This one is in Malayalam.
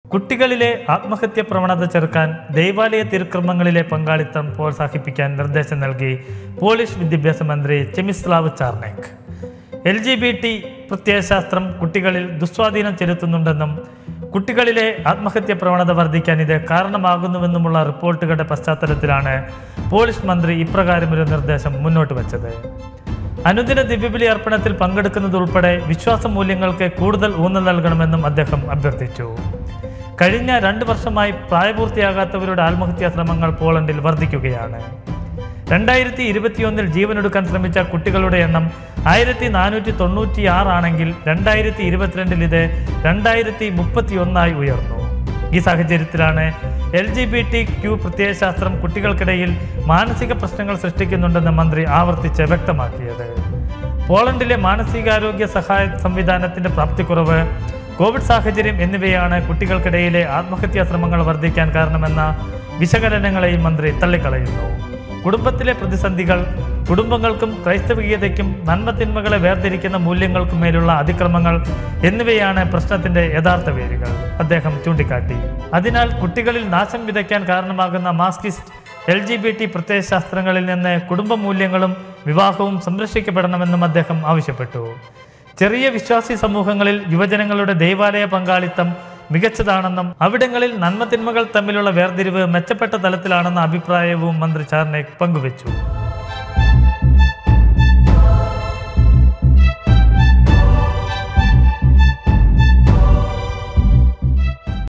കുട്ടികളിലെ ആത്മഹത്യ പ്രവണത ചെറുക്കാൻ ദൈവാലയ തിരുക്രമങ്ങളിലെ പങ്കാളിത്തം പ്രോത്സാഹിപ്പിക്കാൻ നിർദ്ദേശം നൽകി പോളിഷ് വിദ്യാഭ്യാസ മന്ത്രി Czeslaw Czarnek L G B T പ്രത്യയശാസ്ത്രം കുട്ടികളിൽ ദുസ്വാധീനം ചെലുത്തുന്നുണ്ടെന്നും കുട്ടികളിലെ ആത്മഹത്യ പ്രവണത വർദ്ധിക്കാൻ ഇത് കാരണമാകുന്നുവെന്നുമുള്ള റിപ്പോർട്ടുകളുടെ പശ്ചാത്തലത്തിലാണ് പോളിഷ് മന്ത്രി ഇപ്രകാരമൊരു നിർദ്ദേശം മുന്നോട്ട് വച്ചത് അനുദിന ദിവ്യബലി അർപ്പണത്തിൽ പങ്കെടുക്കുന്നതുൾപ്പെടെ വിശ്വാസ മൂല്യങ്ങൾക്ക് കൂടുതൽ ഊന്നൽ നൽകണമെന്നും അദ്ദേഹം അഭ്യർത്ഥിച്ചു കഴിഞ്ഞ രണ്ട് വർഷമായി പ്രായപൂർത്തിയാകാത്തവരുടെ ആത്മഹത്യാ ശ്രമങ്ങൾ പോളണ്ടിൽ വർദ്ധിക്കുകയാണ് രണ്ടായിരത്തി ഇരുപത്തിയൊന്നിൽ ജീവനൊടുക്കാൻ ശ്രമിച്ച കുട്ടികളുടെ എണ്ണം ആയിരത്തി നാനൂറ്റി തൊണ്ണൂറ്റി ആറാണെങ്കിൽ രണ്ടായിരത്തി ഇരുപത്തിരണ്ടിൽ ഇത് രണ്ടായിരത്തി മുപ്പത്തി ഒന്നായി ഉയർന്നു ഈ സാഹചര്യത്തിലാണ് L G B T Q പ്രത്യയശാസ്ത്രം കുട്ടികൾക്കിടയിൽ മാനസിക പ്രശ്നങ്ങൾ സൃഷ്ടിക്കുന്നുണ്ടെന്ന് മന്ത്രി ആവർത്തിച്ച് വ്യക്തമാക്കിയത് പോളണ്ടിലെ മാനസികാരോഗ്യ സഹായ സംവിധാനത്തിന്റെ പ്രാപ്തിക്കുറവ് കോവിഡ് സാഹചര്യം എന്നിവയാണ് കുട്ടികൾക്കിടയിലെ ആത്മഹത്യാ ശ്രമങ്ങൾ വർദ്ധിക്കാൻ കാരണമെന്ന വിശകലനങ്ങളെയും മന്ത്രി തള്ളിക്കളയുന്നു കുടുംബത്തിലെ പ്രതിസന്ധികൾ കുടുംബങ്ങൾക്കും ക്രൈസ്തവീയതയ്ക്കും നന്മതിന്മകളെ വേർതിരിക്കുന്ന മൂല്യങ്ങൾക്കും മേലുള്ള അതിക്രമങ്ങൾ എന്നിവയാണ് പ്രശ്നത്തിന്റെ യഥാർത്ഥ വേരുകൾ അദ്ദേഹം ചൂണ്ടിക്കാട്ടി അതിനാൽ കുട്ടികളിൽ നാശം വിതയ്ക്കാൻ കാരണമാകുന്ന Marxist L G B T പ്രത്യയശാസ്ത്രങ്ങളിൽ നിന്ന് കുടുംബ മൂല്യങ്ങളും വിവാഹവും സംരക്ഷിക്കപ്പെടണമെന്നും അദ്ദേഹം ആവശ്യപ്പെട്ടു ചെറിയ വിശ്വാസി സമൂഹങ്ങളിൽ യുവജനങ്ങളുടെ ദൈവാലയ പങ്കാളിത്തം മികച്ചതാണെന്നും അവിടങ്ങളിൽ നന്മതിന്മകൾ തമ്മിലുള്ള വേർതിരിവ് മെച്ചപ്പെട്ട തലത്തിലാണെന്ന അഭിപ്രായവും മന്ത്രി ചാർണേക് പങ്കുവച്ചു